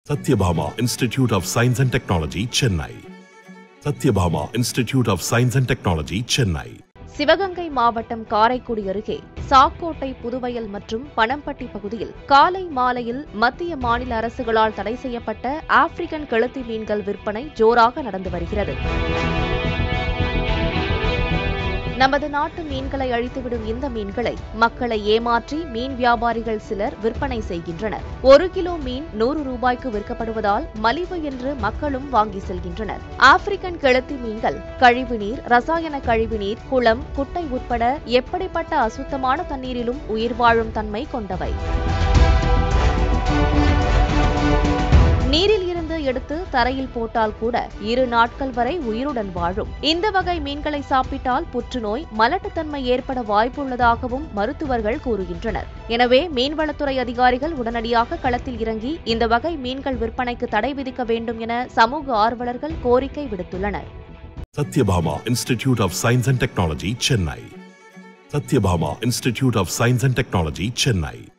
Satyabhama Institute of Science and Technology, Chennai. Satyabhama Institute of Science and Technology, Chennai. Sivaganga மாவட்டம் காரைக்குடி அருகே சாக்கோட்டை புதுவயல் மற்றும் பனம்பட்டி பகுதியில் காலை மாலையில் மத்திய மாநில அரசுகளால் தடை செய்யப்பட்ட ஆப்பிரிக்கன் கெளுத்தி மீன்கள் விற்பனை ஜோராக நடந்து வருகிறது நமது நாட்டு மீன்களை அழித்துவிடும் இந்த மீன்களை மக்களை ஏமாற்றி மீன் வியாபாரிகள் சிலர் விற்பனை செய்கின்றனர் ஒரு கிலோ மீன் நூறு ரூபாய்க்கு விற்கப்படுவதால் மலிவு என்று மக்களும் வாங்கி செல்கின்றனர் ஆப்பிரிக்கன் கெளுத்தி மீன்கள் கழிவுநீர் ரசாயன கழிவுநீர் குளம் குட்டை உட்பட எப்படிப்பட்ட அசுத்தமான தண்ணீரிலும் உயிர் வாழும் தன்மை கொண்டவை நீரில் இருந்து எடுத்து தரையில் போட்டால் கூட இரு நாட்கள் வரை உயிருடன் வாழும் இந்த வகை மீன்களை சாப்பிட்டால் புற்றுநோய் மலட்டுத்தன்மை ஏற்பட வாய்ப்புள்ளதாகவும் மருத்துவர்கள் கூறுகின்றனர் எனவே மீன்வளத்துறை அதிகாரிகள் உடனடியாக களத்தில் இறங்கி இந்த வகை மீன்கள் விற்பனைக்கு தடை விதிக்க வேண்டும் என சமூக ஆர்வலர்கள் கோரிக்கை விடுத்துள்ளனர் Satyabhama Institute of Science and Technology, Chennai. Satyabhama Institute of Science and Technology, Chennai.